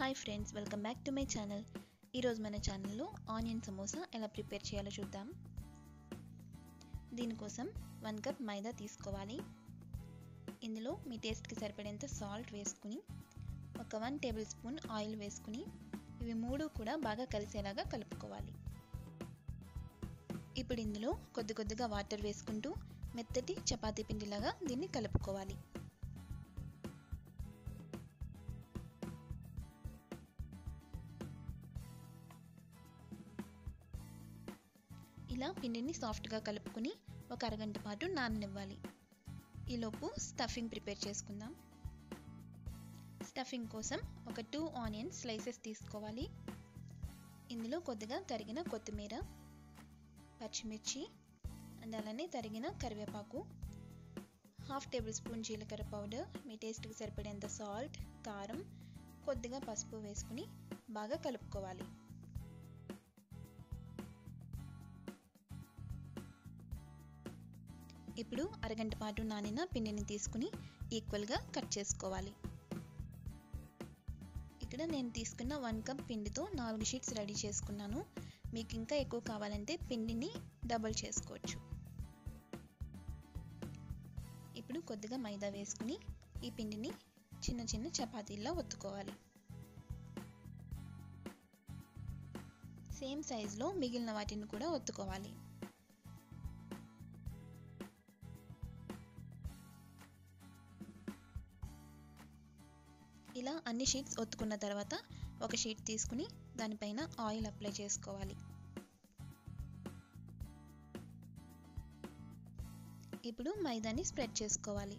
hi friends welcome back to my channel ఈరోజు మన ఛానల్లో ఆనియన్ సమోసా ఎలా ప్రిపేర్ చేయాలో చూద్దాం దీనికోసం వన్ కప్ మైదా తీసుకోవాలి ఇందులో మీ టేస్ట్కి సరిపడేంత సాల్ట్ వేసుకుని ఒక వన్ టేబుల్ స్పూన్ ఆయిల్ వేసుకుని ఇవి మూడు కూడా బాగా కలిసేలాగా కలుపుకోవాలి ఇప్పుడు ఇందులో కొద్ది కొద్దిగా వాటర్ వేసుకుంటూ మెత్తటి చపాతీ పిండిలాగా దీన్ని కలుపుకోవాలి ఇలా పిండిని సాఫ్ట్గా కలుపుకుని ఒక అరగంట పాటు నాననివ్వాలి ఈలోపు స్టఫింగ్ ప్రిపేర్ చేసుకుందాం స్టఫింగ్ కోసం ఒక టూ ఆనియన్ స్లైసెస్ తీసుకోవాలి ఇందులో కొద్దిగా తరిగిన కొత్తిమీర పచ్చిమిర్చి అండ్ అలానే తరిగిన కరివేపాకు హాఫ్ టేబుల్ స్పూన్ జీలకర్ర పౌడర్ మీ టేస్ట్కి సరిపడేంత సాల్ట్ కారం కొద్దిగా పసుపు వేసుకుని బాగా కలుపుకోవాలి ఇప్పుడు అరగంట పాటు నానిన పిండిని తీసుకుని ఈక్వల్గా కట్ చేసుకోవాలి ఇక్కడ నేను తీసుకున్న వన్ కప్ పిండితో నాలుగు షీట్స్ రెడీ చేసుకున్నాను మీకు ఇంకా ఎక్కువ కావాలంటే పిండిని డబుల్ చేసుకోవచ్చు ఇప్పుడు కొద్దిగా మైదా వేసుకుని ఈ పిండిని చిన్న చిన్న చపాతీల్లో ఒత్తుకోవాలి సేమ్ సైజులో మిగిలిన వాటిని కూడా ఒత్తుకోవాలి ఇలా అన్ని షీట్స్ ఒత్తుకున్న తర్వాత ఒక షీట్ తీసుకుని దానిపైన ఆయిల్ అప్లై చేసుకోవాలి ఇప్పుడు మైదాని స్ప్రెడ్ చేసుకోవాలి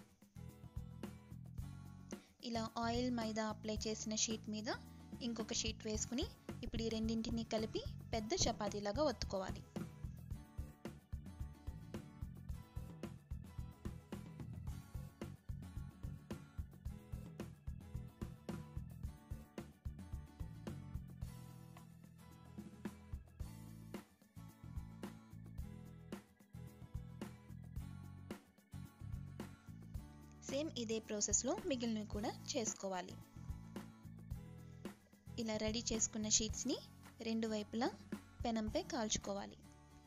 ఇలా ఆయిల్ మైదా అప్లై చేసిన షీట్ మీద ఇంకొక షీట్ వేసుకుని ఇప్పుడు ఈ రెండింటిని కలిపి పెద్ద చపాతీలాగా ఒత్తుకోవాలి సేమ్ ఇదే ప్రాసెస్లో మిగిలినవి కూడా చేసుకోవాలి ఇలా రెడీ చేసుకున్న షీట్స్ని రెండు వైపులా పెనంపై కాల్చుకోవాలి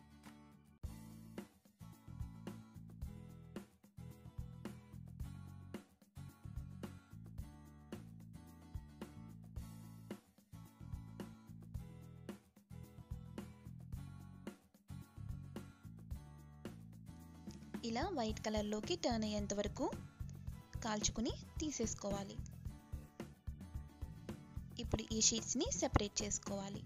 ఇలా వైట్ కలర్లోకి టర్న్ అయ్యేంత వరకు కాల్చుకుని తీసేసుకోవాలి ఇప్పుడు ఈ షీట్స్ని సెపరేట్ చేసుకోవాలి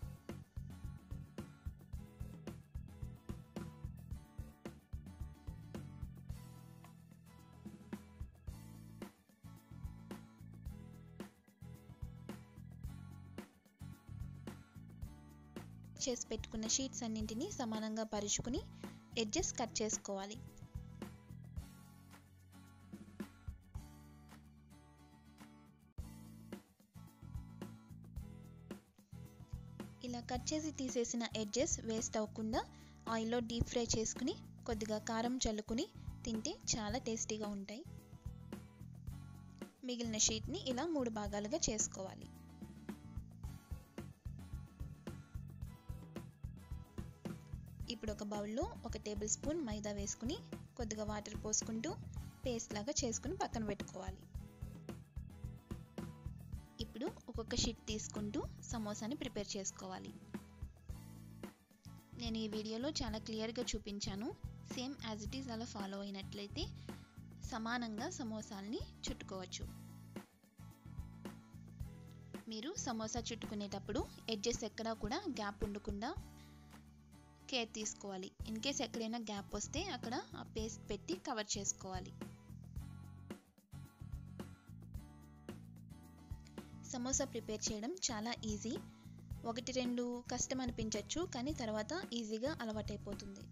చేసి పెట్టుకున్న షీట్స్ అన్నింటినీ సమానంగా పరుచుకుని ఎడ్జెస్ కట్ చేసుకోవాలి ఇలా కట్ చేసి తీసేసిన ఎడ్జెస్ వేస్ట్ అవ్వకుండా ఆయిల్లో డీప్ ఫ్రై చేసుకుని కొద్దిగా కారం చల్లుకుని తింటే చాలా టేస్టీగా ఉంటాయి మిగిలిన షీట్ని ఇలా మూడు భాగాలుగా చేసుకోవాలి ఇప్పుడు ఒక బౌల్లో ఒక టేబుల్ స్పూన్ మైదా వేసుకుని కొద్దిగా వాటర్ పోసుకుంటూ పేస్ట్ లాగా చేసుకుని పక్కన పెట్టుకోవాలి ఇప్పుడు ఒక్కొక్క షీట్ తీసుకుంటూ సమోసాని ప్రిపేర్ చేసుకోవాలి నేను ఈ వీడియోలో చాలా క్లియర్గా చూపించాను సేమ్ యాజ్ ఇట్ ఈస్ అలా ఫాలో అయినట్లయితే సమానంగా సమోసాల్ని చుట్టుకోవచ్చు మీరు సమోసా చుట్టుకునేటప్పుడు ఎడ్జెస్ ఎక్కడా కూడా గ్యాప్ ఉండకుండా కేర్ తీసుకోవాలి ఇన్ కేస్ ఎక్కడైనా గ్యాప్ వస్తే అక్కడ ఆ పేస్ట్ పెట్టి కవర్ చేసుకోవాలి సమోసా ప్రిపేర్ చేయడం చాలా ఈజీ ఒకటి రెండు కష్టం అనిపించవచ్చు కానీ తర్వాత ఈజీగా అలవాటైపోతుంది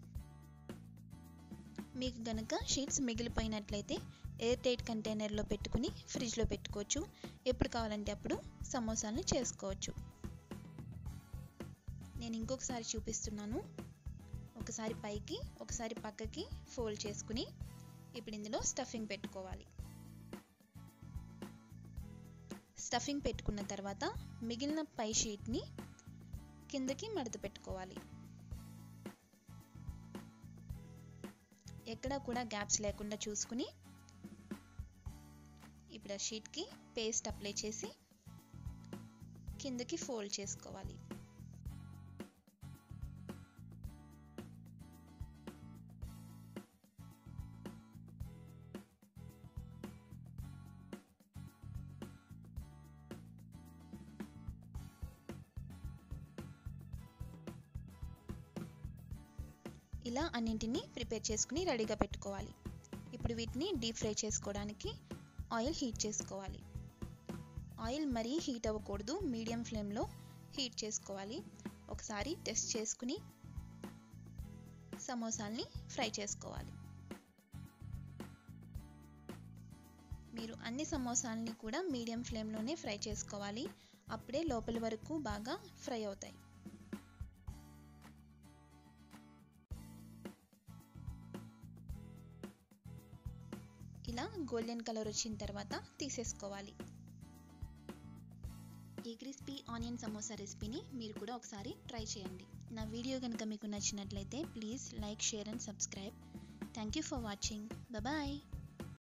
మీకు గనక షీట్స్ మిగిలిపోయినట్లయితే ఎయిర్ టైట్ కంటైనర్లో పెట్టుకుని ఫ్రిడ్జ్లో పెట్టుకోవచ్చు ఎప్పుడు కావాలంటే అప్పుడు సమోసాలను చేసుకోవచ్చు నేను ఇంకొకసారి చూపిస్తున్నాను ఒకసారి పైకి ఒకసారి పక్కకి ఫోల్డ్ చేసుకుని ఇప్పుడు ఇందులో స్టఫింగ్ పెట్టుకోవాలి స్టఫింగ్ పెట్టుకున్న తర్వాత మిగిలిన పై షీట్ని కిందకి మడత పెట్టుకోవాలి ఎక్కడ కూడా గ్యాప్స్ లేకుండా చూసుకుని ఇప్పుడు ఆ షీట్కి పేస్ట్ అప్లై చేసి కిందకి ఫోల్డ్ చేసుకోవాలి ఇలా అన్నింటినీ ప్రిపేర్ చేసుకుని రెడీగా పెట్టుకోవాలి ఇప్పుడు వీటిని డీప్ ఫ్రై చేసుకోవడానికి ఆయిల్ హీట్ చేసుకోవాలి ఆయిల్ మరీ హీట్ అవ్వకూడదు మీడియం ఫ్లేమ్లో హీట్ చేసుకోవాలి ఒకసారి టెస్ట్ చేసుకుని సమోసాల్ని ఫ్రై చేసుకోవాలి మీరు అన్ని సమోసాలని కూడా మీడియం ఫ్లేమ్లోనే ఫ్రై చేసుకోవాలి అప్పుడే లోపల వరకు బాగా ఫ్రై అవుతాయి ఇలా గోల్డెన్ కలర్ వచ్చిన తర్వాత తీసేసుకోవాలి ఈ క్రిస్పీ ఆనియన్ సమోసా రెసిపీని మీరు కూడా ఒకసారి ట్రై చేయండి నా వీడియో కనుక మీకు నచ్చినట్లయితే please like share and subscribe thank you for watching bye